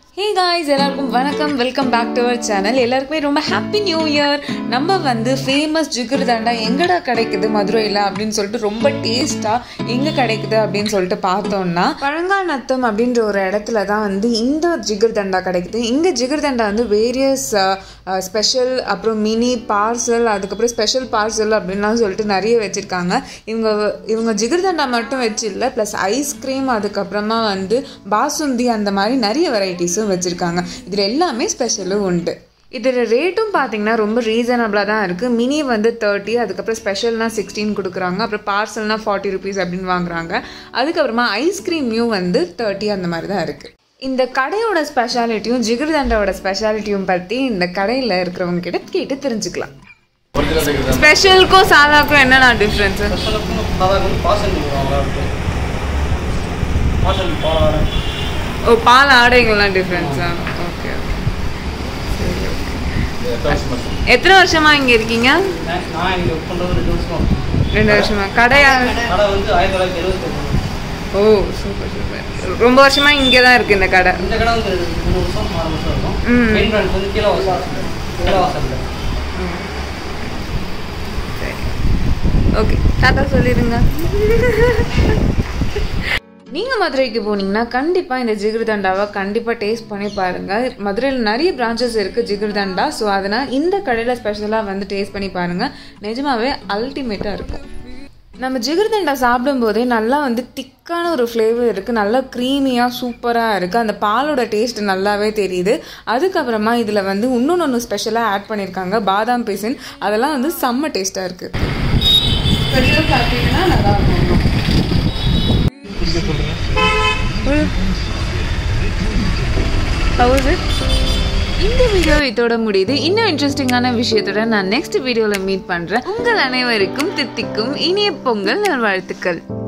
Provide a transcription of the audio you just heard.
ஹே guys எல்லாருக்கும் வணக்கம் welcome back to our channel எல்லாருக்குமே ரொம்ப ஹாப்பி நியூ இயர் நம்ம வந்து ஃபேமஸ் ஜிகிர்தண்டா எங்கடா கிடைக்குது மதுரையில் அப்படின்னு சொல்லிட்டு ரொம்ப டேஸ்ட்டாக எங்கே கிடைக்குது அப்படின்னு சொல்லிட்டு பார்த்தோம்னா பழங்காநத்தம் அப்படின்ற ஒரு இடத்துல தான் வந்து இந்த ஜிகிர்தண்டா கிடைக்குது இங்கே ஜிகிர்தண்டா வந்து வேரியஸ் ஸ்பெஷல் அப்புறம் மினி பார்சல் அதுக்கப்புறம் ஸ்பெஷல் பார்சல் அப்படின்லாம் சொல்லிட்டு நிறைய வச்சுருக்காங்க இவங்க இவங்க ஜிகிர்தண்டா மட்டும் வச்சு இல்லை ப்ளஸ் ஐஸ்கிரீம் அதுக்கப்புறமா வந்து பாசுந்தி அந்த மாதிரி நிறைய வெரைட்டிஸும் வச்சுருக்காங்க இதில் எல்லாமே ஸ்பெஷலும் உண்டு இதில் ரேட்டும் பார்த்தீங்கன்னா ரொம்ப ரீசனபிளாக தான் இருக்குது மினி வந்து தேர்ட்டி அதுக்கப்புறம் ஸ்பெஷல்னா சிக்ஸ்டீன் கொடுக்குறாங்க அப்புறம் பார்சல்னா ஃபார்ட்டி ருபீஸ் அப்படின்னு வாங்குறாங்க அதுக்கப்புறமா ஐஸ்கிரீமையும் வந்து தேர்ட்டி அந்த மாதிரி தான் இருக்குது இந்த கடையோட ஸ்பெஷாலிட்டியும் ஜிகிர்தண்டாவோட ஸ்பெஷாலிட்டியும் பற்றி இந்த கடையில் இருக்கிறவங்க கிட்ட கேட்டு தெரிஞ்சுக்கலாம் ஒரிஜினல் இருக்கிறது ஸ்பெஷலுக்கும் சாதாக்கும் என்னென்ன டிஃப்ரென்ஸு ஸ்பெஷலுக்கும் சாதாக்கும் பாசல் நல்லா இருக்கும் பாசல் பாலாரம் ஓ பால் ஆடைகள்லாம் டிஃப்ரென்ஸா ஓகே எத்தனை வருஷமா இங்கே இருக்கீங்க நான் இங்கே ஒர்க் பண்ணுறது ரெண்டு வருஷம் ரெண்டு வருஷமா கடையா கடை வந்து ஆயிரத்தி தொள்ளாயிரத்தி எழுபத்தி ஓ சூப்பர் சூப்பர் ரொம்ப வருஷமா இங்கே தான் இருக்கு இந்த கடை இந்த கடை வந்து மூணு வருஷம் ஆறு வருஷம் இருக்கும் ம். மெயின் பிராண்ட் வந்து கீழே வாசல் கீழே வாசல் ஓகே டாட்டா சொல்லிடுங்க நீங்கள் மதுரைக்கு போனீங்கன்னா கண்டிப்பாக இந்த ஜிகிர்தண்டாவை கண்டிப்பாக டேஸ்ட் பண்ணி பாருங்கள் மதுரையில் நிறைய பிரான்ச்சஸ் இருக்குது ஜிகிர்தண்டா ஸோ அதனால் இந்த கடையில் ஸ்பெஷலாக வந்து டேஸ்ட் பண்ணி பாருங்கள் நிஜமாவே அல்டிமேட்டாக இருக்கும் நம்ம ஜிகிர்தண்டா சாப்பிடும்போதே நல்லா வந்து திக்கான ஒரு ஃப்ளேவர் இருக்குது நல்லா க்ரீமியாக சூப்பராக இருக்குது அந்த பாலோட டேஸ்ட் நல்லாவே தெரியுது அதுக்கப்புறமா இதில் வந்து இன்னொன்று ஒன்று ஸ்பெஷலாக ஆட் பண்ணியிருக்காங்க பாதாம் பிசின் அதெல்லாம் வந்து செம்ம டேஸ்ட்டாக இருக்குது ஸ்பெஷல் சாப்பிட்டீங்கன்னா நல்லா இருக்கும் How is it? இந்த வீடியோ இதோட முடியுது இன்னும் இன்ட்ரெஸ்டிங்கான விஷயத்தோட நான் நெக்ஸ்ட் வீடியோவில் மீட் பண்ணுறேன் உங்கள் அனைவருக்கும் தித்திக்கும் இனிய பொங்கல் நல்வாழ்த்துக்கள்